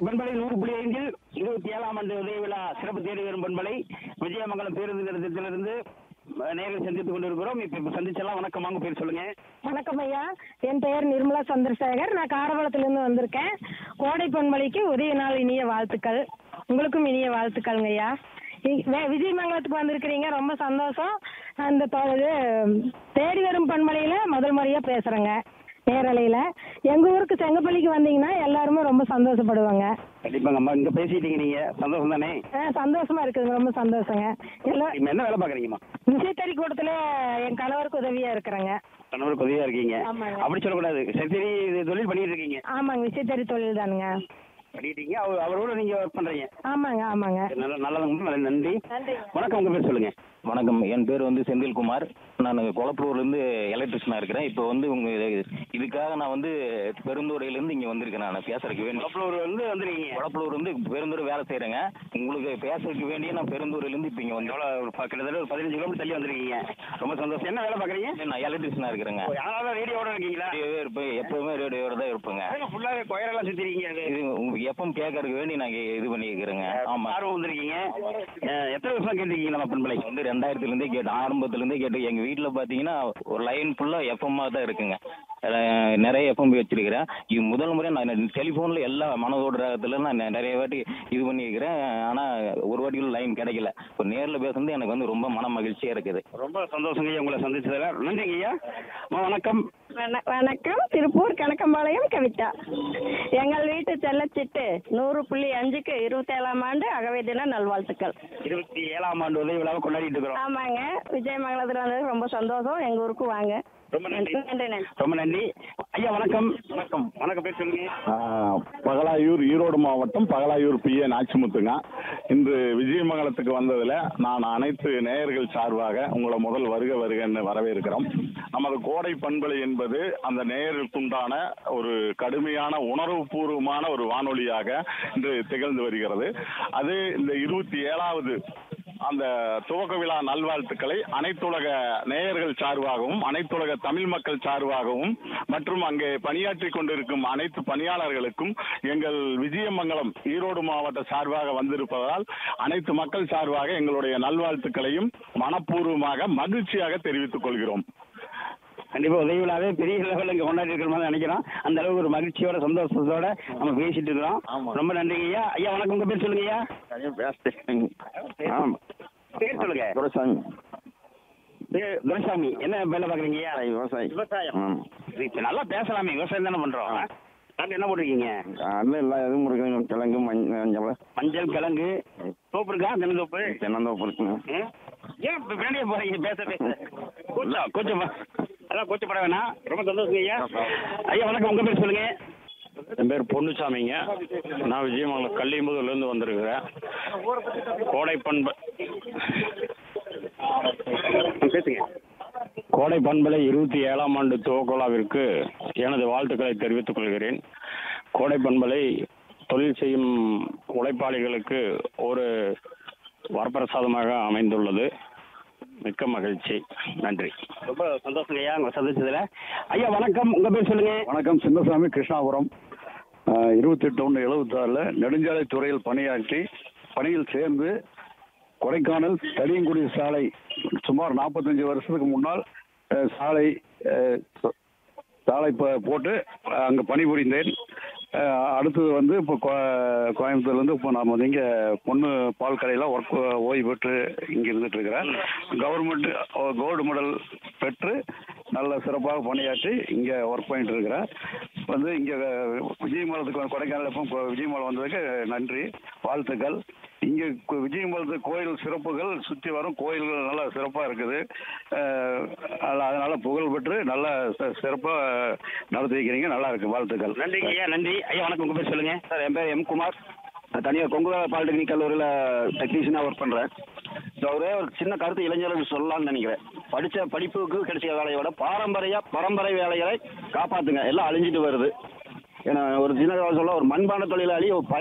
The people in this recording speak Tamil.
பண்பலை நூறு புள்ளி ஐந்தில் இருபத்தி ஏழாம் ஆண்டு உதய விழா சிறப்பு தேடி வரும் பண்பலை விஜயமங்கலம் பேருந்து நிலையத்திலிருந்து அஹ், நேரில் சந்தித்துக் கொண்டிருக்கிறோம் இப்ப இப்ப சந்திச்செல்லாம் வணக்கம் வாங்க பேர் சொல்லுங்க வணக்கம் ஐயா என் பெயர் நிர்மலா சந்திரசேகர் நான் காரவளத்திலிருந்து வந்திருக்கேன் கோடை பொன்மலைக்கு உதய நாள் இனிய வாழ்த்துக்கள் உங்களுக்கும் இனிய வாழ்த்துக்கள்ங்க ஐயா இ- வே- விஜயமங்கலத்துக்கு வந்திருக்கிறீங்க ரொம்ப சந்தோஷம் அந்த தொ- இது தேடி வரும் பண்பலையில் முதல் முறையாக பேசுகிறேங்க நேரலையில் எங்கள் ஊருக்கு செங்கப்பள்ளிக்கு வந்தீங்கன்னா எல்லாருமே ரொம்ப சந்தோஷப்படுவாங்க கண்டிப்பாங்க அம்மா இங்க பேசிட்டீங்க நீங்க சந்தோஷம் தானே ஆ சந்தோஷமா இருக்குதுங்க ரொம்ப சந்தோஷங்க எல்லாம் இப்ப என்ன வேலை பாக்குறீங்கம்மா விசைத்தறி கூடத்தில் என் கணவருக்கு உதவியாக இருக்கிறேங்க கணவர் உதவியா இருக்கீங்க ஆமாங்க. அப்படி சொல்லக்கூடாது சரி சரி இது தொழில் பண்ணிட்டு இருக்கீங்க ஆமாங்க விசைத்தறி தொழில் தானுங்க பண்ணிட்டீங்க அவர் அவரோட நீங்க ஒர்க் பண்றீங்க ஆமாங்க ஆமாங்க சரி, நல்ல நல்லதுங்க நல்ல நன்றி நன்றிங்க வணக்கம் உங்க பேர் சொல்லுங்க வணக்கம் என் பேர் வந்து செந்தில்குமார் நான் கொளப்பூர்லேருந்து எலக்ட்ரிஷனாக இருக்கிறேன் இப்போ வந்து உங்க இதுக்காக நான் வந்து பெருந்துறையிலேருந்து இங்கே வந்திருக்கேன் நான் பேசுறதுக்கு வேண்டி குளப்பலூர் வந்து வந்திருக்கீங்க கொளப்பலூர் வந்து பெருந்துறை வேலை செய்கிறேங்க உங்களுக்கு பேசுறதுக்கு வேண்டிய நான் பெருந்துறையிலேருந்து இப்போ இங்கே வந்து எவ்வளவு ஒரு ப- கிட்டத்தட்ட ஒரு பதினஞ்சு கிலோமீட்டர் தள்ளி வந்திருக்கீங்க ரொம்ப சந்தோஷம் என்ன வேலை பாக்குறீங்க நான் எலக்ட்ரிஷனாக இருக்கிறேங்க அதனால ரேடியோட இருக்கீங்களா ரேடியோவே இருப்பேன் எப்போவுமே ரேடியோட தான் இருப்பேங்க ஃபுல்லாவே கொயரெல்லாம் சுத்திருக்கீங்க அது இது எப்பவும் கேட்கறதுக்கு வேண்டி நான் இது பண்ணிக்கிறேங்க ஆமாம் ஆர்வம் வந்திருக்கீங்க அஹ், எத்தனை வருஷம் கேட்டிருக்கீங்க நம்ம பண்பலை வந்து ரெண்டாயிரத்துலேருந்தே கேட்டு ஆரம்பத்துலேருந்தே கேட்டு எங்கள் வீட்டில் பார்த்தீங்கன்னா ஒரு லைன் ஃபுல்லாக எஃப்எம்மாக தான் இருக்குங்க அஹ் நிறைய எஃப்எம் வச்சிருக்கிறேன் இது முதல் முறை நான் டெலிஃபோனில் எல்லா மனதோட ராகத்தில் நான் நெ- நிறைய வாட்டி இது பண்ணியிருக்கிறேன் ஆனால் ஒரு வாட்டியும் லைன் கிடைக்கல இப்போ நேரில் பேசுறது எனக்கு வந்து ரொம்ப மன மகிழ்ச்சியாக இருக்குது ரொம்ப சந்தோஷங்க ஐயா உங்களை சந்திச்சதுல நன்றிங்க ஐயா அம்மா, வணக்கம் வண- வணக்கம் திருப்பூர் கணக்கம்பாளையம் கவிதா எங்கள் வீட்டு செல்லச்சிட்டு நூறு புள்ளி அஞ்சுக்கு இருபத்தேழாம் ஆண்டு அகவை தின நல்வாழ்த்துக்கள் இருபத்தி ஏழாம் ஆண்டு உதவி விழாவை கொண்டாடிட்டு இருக்கிறோம் ஆமாங்க விஜயமங்கலத்தில் வந்தது ரொம்ப சந்தோஷம் எங்கள் ஊருக்கு வாங்க ரொம்ப நன்றி நன்றி நன்றி ரொம்ப நன்றி ஐயா வணக்கம் வணக்கம் வணக்கம் பேர் சொல்லுங்க ஆ, பகலாயூர் ஈரோடு மாவட்டம் பகலாயூர் பி ஏ நாச்சிமுத்துங்க இன்று விஜயமங்கலத்துக்கு வந்ததில் நான் அனைத்து நேயர்கள் சார்பாக உங்களை முதல் வருக வருகன்னு வரவேற்கிறோம் நமது கோடை பண்பலை என்பது அந்த நேயர்களுக்குண்டான ஒரு கடுமையான உணர்வுபூர்வமான ஒரு வானொலியாக இன்று திகழ்ந்து வருகிறது அது இந்த இருபத்தி ஏழாவது அந்த துவக்க விழா நல்வாழ்த்துக்களை அனைத்துலக நேயர்கள் சார்பாகவும் அனைத்துலக தமிழ் மக்கள் சார்பாகவும் மற்றும் அங்கே பணியாற்றி கொண்டிருக்கும் அனைத்து பணியாளர்களுக்கும் எங்கள் விஜயமங்கலம் ஈரோடு மாவட்ட சார்பாக வந்திருப்பதால் அனைத்து மக்கள் சார்பாக எங்களுடைய நல்வாழ்த்துக்களையும் மனப்பூர்வமாக மகிழ்ச்சியாக தெரிவித்துக் கொள்கிறோம் கண்டிப்பா உதவி விழாவே பெரிய லெவலில் இங்க கொண்டாடி இருக்கிற மாதிரி நினைக்கிறோம் அந்த அளவுக்கு ஒரு மகிழ்ச்சியோட சந்தோஷத்தோட நம்ம பேசிட்டு இருக்கிறோம் ரொம்ப நன்றிங்க ஐயா ஐயா வணக்கம் உங்க பேர் சொல்லுங்க ஐயா ஆமா பேர் சொல்லுங்க துரைசாமி பேர் துரைசாமி என்ன வேலை பாக்குறீங்க ஐயா விவசாயி விவசாயம் ம். சரி, நல்லா பேசலாமே விவசாயம் தானே பண்றோம் நாட்டு என்ன போட்டிருக்கீங்க அதில் எல்லா இதுவும் இருக்குங்க கிழங்கு மஞ்சள் மஞ்சள் கிழங்கு தோப்பு இருக்கா தென்னந்தோப்பு தென்னந்தோப்பு இருக்குங்க ம்? ஏன் இப்ப பின்னாடியே போறீங்க பேச பேச கூச்சம் கூச்சமா அதான் கூச்சப்பட வேணாம் ரொம்ப சந்தோஷம் ஐயா ஐயா வணக்கம் உங்க பேர் சொல்லுங்க என் பேர் பொன்னுசாமிங்க நான் விஜயமங்கலம் கள்ளியம்புதூர்லேருந்து வந்திருக்கிறேன் கோடை பண்பு பேசுங்க கோடை பண்பலை இருபத்தி ஏழாம் ஆண்டு துவக்கோலாவிற்கு எனது வாழ்த்துக்களை தெரிவித்துக் கொள்கிறேன் கோடை பண்பலை தொழில் செய்யும் உழைப்பாளிகளுக்கு ஒரு வரப்பிரசாதமாக அமைந்துள்ளது மிக்க மகிழ்ச்சி நன்றி ரொம்ப சந்தோஷம் ஐயா உங்களை சந்திச்சதுல ஐயா வணக்கம் உங்க பேர் சொல்லுங்க வணக்கம் சின்னசாமி கிருஷ்ணாபுரம் இருபத்தெட்டு ஒன்று எழுபத்தாறில் நெடுஞ்சாலை துறையில் பணியாற்றி பணியில் சேர்ந்து கொடைக்கானல் தடியங்குடி சாலை சுமார் நாற்பத்தஞ்சு வருஷத்துக்கு முன்னால் அஹ், சாலை அஹ், ச- சாலை ப- போட்டு அங்கே பணிபுரிந்தேன் அஹ், அடுத்தது வந்து இப்போ கோ- கோயம்புத்தூர்லேருந்து இப்போ நாம் வந்து இங்கே பொண்ணு பால் கடையில் ஒர்க் ஓய்வு பெற்று இங்கே இருந்துட்டு இருக்கிறேன் கவர்மெண்ட் கோல்டு மெடல் பெற்று நல்ல சிறப்பாக பணியாற்றி இங்கே ஒர்க் பண்ணிட்டு இருக்கிறேன் வந்து இங்கே விஜயமலத்துக்கு வந்து கொடைக்கானல் எப்போ கொ- விஜயமலம் வந்ததுக்கு நன்றி வாழ்த்துக்கள் இங்கே கு- விஜயமலத்து கோயில் சிறப்புகள் சுற்றி வரும் கோயில்கள் நல்லா சிறப்பாக இருக்குது அஹ், அதனால அதனால புகழ் பெற்று நல்லா சிறப்பாக நடத்தி வைக்கிறீங்க நல்லா இருக்கு வாழ்த்துக்கள் நன்றிங்க ஐயா நன்றி ஐயா வணக்கம் உங்க பேர் சொல்லுங்க சார் என் பேர் எம் குமார் நான் தனியார் கொங்கு பாலிடெக்னிக் கல்லூரியில் டெக்னீஷியனாக ஒர்க் பண்ணுறேன் ஸோ ஒரே ஒரு சின்ன கருத்து இளைஞர்களுக்கு சொல்லலாம்னு நினைக்கிறேன் படித்த படிப்புக்கு கிடைச்ச வேலையை விட பாரம்பரிய பரம்பரை வேலைகளை காப்பாற்றுங்க எல்லாம் அழிஞ்சிட்டு வருது ஏன்னா ஒரு சின்ன சொல்ல ஒரு மண்பான தொழிலாளி ஒரு